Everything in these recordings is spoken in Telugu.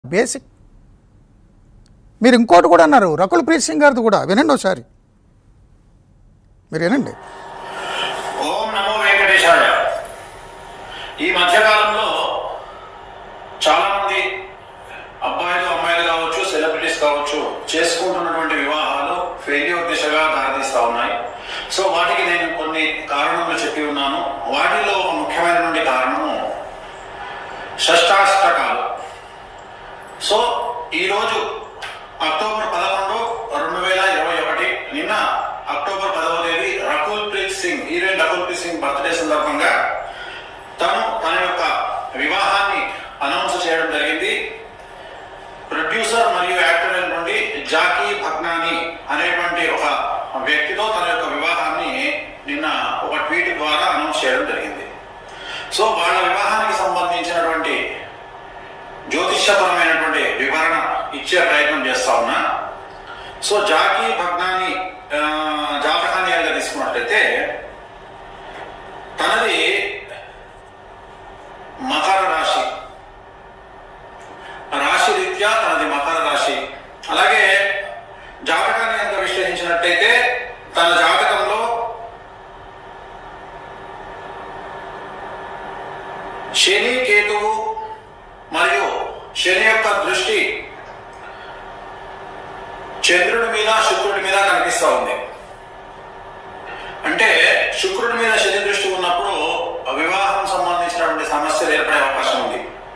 బేసిక్ మీరు ఇంకోటి కూడా అన్నారు రకుల్ ప్రీత్ సింగ్ గారిది కూడా వినండి ఒకసారి మీరు వినండి ఓం నమో వెంకటేశాయ ఈ మధ్యకాలంలో చాలా మంది అబ్బాయిలు అమ్మాయిలు కావచ్చు సెలబ్రిటీస్ కావచ్చు చేసుకుంటున్నటువంటి వివాహాలు ఫెయిల్యూర్ దిశగా దారితీస్తా ఉన్నాయి సో వాటికి నేను కొన్ని కారణములు చెప్పి ఉన్నాను వాటిలో ఒక ముఖ్యమైనటువంటి కారణము షష్టాష్టకాలు సో ఈరోజు అక్టోబర్ పదకొండు రెండు వేల ఇరవై ఒకటి నిన్న అక్టోబర్ పదవ తేదీ రకుల్ ప్రీత్ సింగ్ హీరోయిన్ రకుల్ ప్రీత్ సింగ్ బర్త్డే సందర్భంగా తను తన యొక్క వివాహాన్ని అనౌన్స్ చేయడం జరిగింది ప్రొడ్యూసర్ మరియు యాక్టర్ అయినటువంటి జాకీ భగ్నాని అనేటువంటి ఒక వ్యక్తితో తన యొక్క వివాహాన్ని నిన్న ఒక ట్వీట్ ద్వారా అనౌన్స్ చేయడం జరిగింది సో వాళ్ళ వివాహానికి సంబంధించినటువంటి జ్యోతిష్యపరమైనటువంటి వివరణ ఇచ్చే ప్రయత్నం చేస్తా ఉన్నా సో జాకీ భగ్నాని ఆ, జాతకాన్ని కనుక తీసుకున్నట్లయితే తనది మకర రాశి రాశి రీత్యా తనది మకర రాశి అలాగే జాతకాన్ని కనుక విశ్లేషించినట్టయితే తన జాతకంలో శని కేతువు మరియు శని యొక్క దృష్టి చంద్రుడి మీద శుక్రుడి మీద కనిపిస్తా ఉంది అంటే శుక్రుడి మీద శని దృష్టి ఉన్నప్పుడు వివాహం సంబంధించినటువంటి సమస్యలు ఏర్పడే అవకాశం ఉంది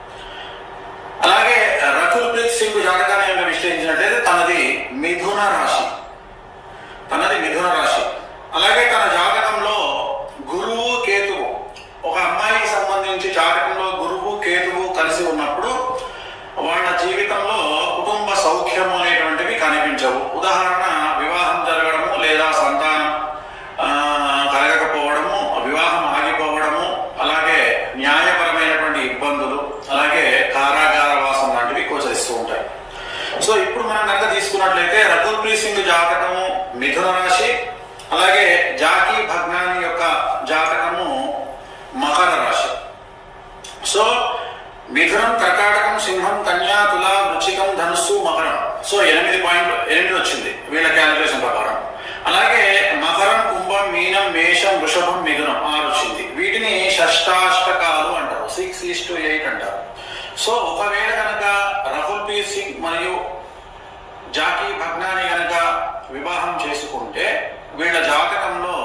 అలాగే రకుల్ ప్రీత్ సింగ్ జాతకాన్ని కనుక విశ్లేషించినట్లయితే తనది మిథున రాశి తనది మిథున రాశి అలాగే తన జాతకంలో గురువు కేతువు ఒక అమ్మాయికి సంబంధించి జాతకంలో గురువు కేతువు కలిసి ఉన్నప్పుడు వాళ్ళ జీవితంలో కుటుంబ సౌఖ్యము అనేటువంటివి కనిపించవు ఉదాహరణ వివాహం జరగడము లేదా సంతానం ఆ, కలగకపోవడము వివాహం ఆగిపోవడము అలాగే న్యాయపరమైనటువంటి ఇబ్బందులు అలాగే కారాగార వాసం లాంటివి గోచరిస్తూ ఉంటాయి సో ఇప్పుడు మనం కనుక తీసుకున్నట్లయితే రకుల్ ప్రీత్ సింగ్ జాతకము మిథున రాశి అలాగే జాకీ భగ్నాని యొక్క జాతకము మకర రాశి సో మిథునం కర్కాటకం సింహం కన్యా తుల వృచ్చికం ధనుస్సు మకరం సో ఎనిమిది పాయింట్ ఎనిమిది వచ్చింది వీళ్ళ క్యాలిక్యులేషన్ ప్రకారం అలాగే మకరం కుంభం మీనం మేషం వృషభం మిథునం ఆరు వచ్చింది వీటిని షష్టాష్టకాలు అంటారు సిక్స్ ఈస్ టు ఎయిట్ అంటారు సో ఒకవేళ కనుక రకుల్ ప్రీత్ సింగ్ మరియు జాకీ భగ్నాని కనుక వివాహం చేసుకుంటే వీళ్ళ జాతకంలో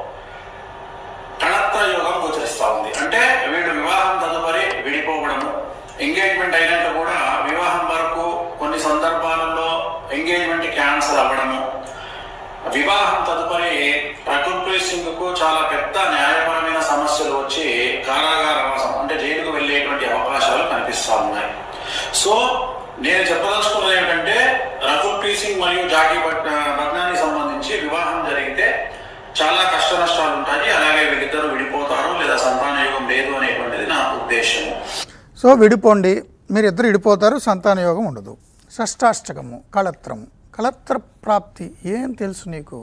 కళత్ర యోగం గోచరిస్తా ఉంది అంటే వీళ్ళు వివాహం తదుపరి విడిపోవడము ఎంగేజ్మెంట్ అయినాక కూడా వివాహం వరకు కొన్ని సందర్భాలలో ఎంగేజ్మెంట్ క్యాన్సల్ అవ్వడము వివాహం తదుపరి రకుల్ ప్రీత్ సింగ్ కు చాలా పెద్ద న్యాయపరమైన సమస్యలు వచ్చి కారాగార వాసం అంటే జైలుకు వెళ్ళేటువంటి అవకాశాలు కనిపిస్తా ఉన్నాయి సో నేను చెప్పదలుచుకున్నది ఏంటంటే రకుల్ ప్రీత్ సింగ్ మరియు జాకీ భట్ భగ్నానికి సంబంధించి వివాహం జరిగితే చాలా కష్ట నష్టాలు ఉంటాయి అలాగే వీళ్ళిద్దరూ విడిపోతారు లేదా సంతాన యోగం లేదు అనేటువంటిది నా ఉద్దేశము సో విడిపోండి మీరు ఇద్దరు విడిపోతారు సంతాన యోగం ఉండదు షష్టాష్టకము కళత్రము కళత్ర ప్రాప్తి ఏం తెలుసు నీకు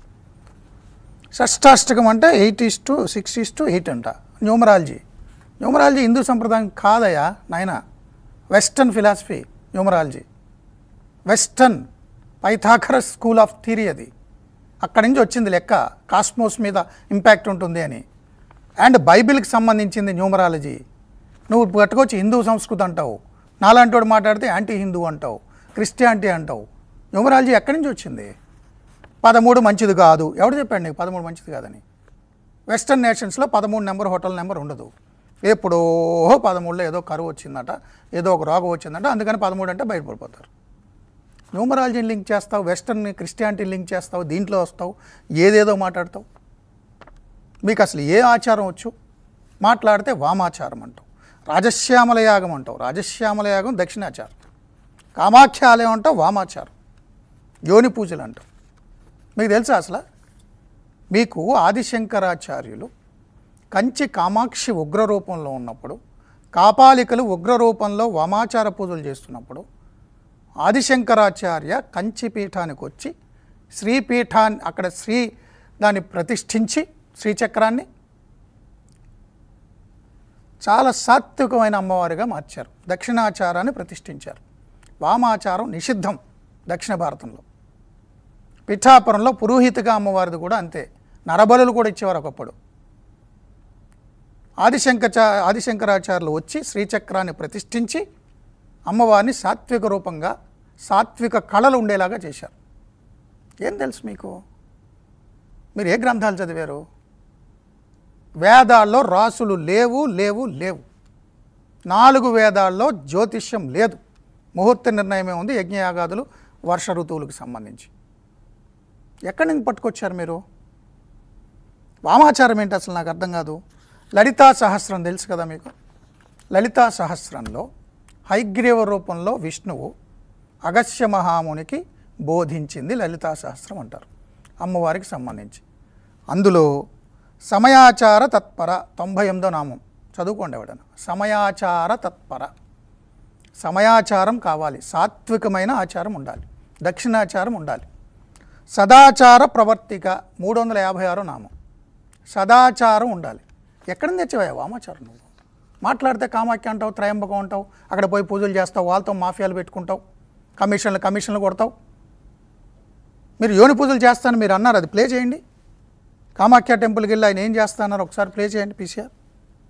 షష్టాష్టకం అంటే eight is to six is to eight అంట న్యూమరాలజీ న్యూమరాలజీ హిందూ సంప్రదాయం కాదయా నాయన western philosophy numerology western Pythagoras school of theory అది అక్కడి నుంచి వచ్చింది లెక్క కాస్మోస్ మీద ఇంపాక్ట్ ఉంటుంది అని అండ్ బైబిల్కి సంబంధించింది న్యూమరాలజీ నువ్వు పట్టుకొచ్చి హిందూ సంస్కృతి అంటావు నాలాంటి వాడు మాట్లాడితే యాంటీ హిందూ అంటావు క్రిస్టియానిటీ అంటావు న్యూమరాలజీ ఎక్కడి నుంచి వచ్చింది పదమూడు మంచిది కాదు ఎవడు చెప్పాడు నీకు పదమూడు మంచిది కాదని వెస్టర్న్ నేషన్స్లో పదమూడు నెంబర్ హోటల్ నెంబర్ ఉండదు ఎప్పుడో పదమూడులో ఏదో కరువు వచ్చిందట ఏదో ఒక రోగం వచ్చిందట అందుకని పదమూడు అంటే బయటపడిపోతారు న్యూమరాలజీని లింక్ చేస్తావు వెస్టర్న్ క్రిస్టియానిటీని లింక్ చేస్తావు దీంట్లో వస్తావు ఏదేదో మాట్లాడతావు మీకు అసలు ఏ ఆచారం వచ్చు మాట్లాడితే వామాచారం అంటావు రాజశ్యామల యాగం అంటావు రాజశ్యామల యాగం దక్షిణాచారం కామాఖ్య ఆలయం అంటావు వామాచారం యోని పూజలు అంటావు మీకు తెలుసా అసలు మీకు ఆదిశంకరాచార్యులు కంచి కామాక్షి ఉగ్ర రూపంలో ఉన్నప్పుడు కాపాలికలు ఉగ్ర రూపంలో వామాచార పూజలు చేస్తున్నప్పుడు ఆదిశంకరాచార్య కంచి పీఠానికి వచ్చి శ్రీపీఠాన్ని అక్కడ శ్రీ దాన్ని ప్రతిష్ఠించి శ్రీచక్రాన్ని చాలా సాత్వికమైన అమ్మవారిగా మార్చారు దక్షిణాచారాన్ని ప్రతిష్ఠించారు వామాచారం నిషిద్ధం దక్షిణ భారతంలో పిఠాపురంలో పురోహితగా అమ్మవారిది కూడా అంతే నరబలులు కూడా ఇచ్చేవారు ఒకప్పుడు ఆదిశంకచా ఆదిశంకరాచార్యులు వచ్చి శ్రీచక్రాన్ని ప్రతిష్ఠించి అమ్మవారిని సాత్విక రూపంగా సాత్విక కళలు ఉండేలాగా చేశారు ఏం తెలుసు మీకు మీరు ఏ గ్రంథాలు చదివారు వేదాల్లో రాసులు లేవు లేవు లేవు నాలుగు వేదాల్లో జ్యోతిష్యం లేదు ముహూర్త నిర్ణయమే ఉంది యజ్ఞయాగాదులు వర్ష ఋతువులకు సంబంధించి ఎక్కడి నుంచి పట్టుకొచ్చారు మీరు వామాచారం ఏంటి అసలు నాకు అర్థం కాదు లలితా సహస్రం తెలుసు కదా మీకు లలితా సహస్రంలో హైగ్రీవ రూపంలో విష్ణువు అగస్య మహామునికి బోధించింది లలితా సహస్రం అంటారు అమ్మవారికి సంబంధించి అందులో సమయాచార తత్పర తొంభై ఎనిమిదో నామం చదువుకోండి ఎవడన్నా సమయాచార తత్పర సమయాచారం కావాలి సాత్వికమైన ఆచారం ఉండాలి దక్షిణాచారం ఉండాలి సదాచార ప్రవర్తిక మూడు వందల యాభై ఆరో నామం సదాచారం ఉండాలి ఎక్కడ నుంచి తెచ్చావా వామాచారం నువ్వు మాట్లాడితే కామాఖ్య అంటావు త్రయంబకం అంటావు అక్కడ పోయి పూజలు చేస్తావు వాళ్ళతో మాఫియాలు పెట్టుకుంటావు కమిషన్లు కమిషన్లు కొడతావు మీరు యోని పూజలు చేస్తాను మీరు అన్నారు అది ప్లే చేయండి కామాఖ్య టెంపుల్కి వెళ్ళి ఆయన ఏం చేస్తానన్నారు ఒకసారి ప్లే చేయండి పీసీఆర్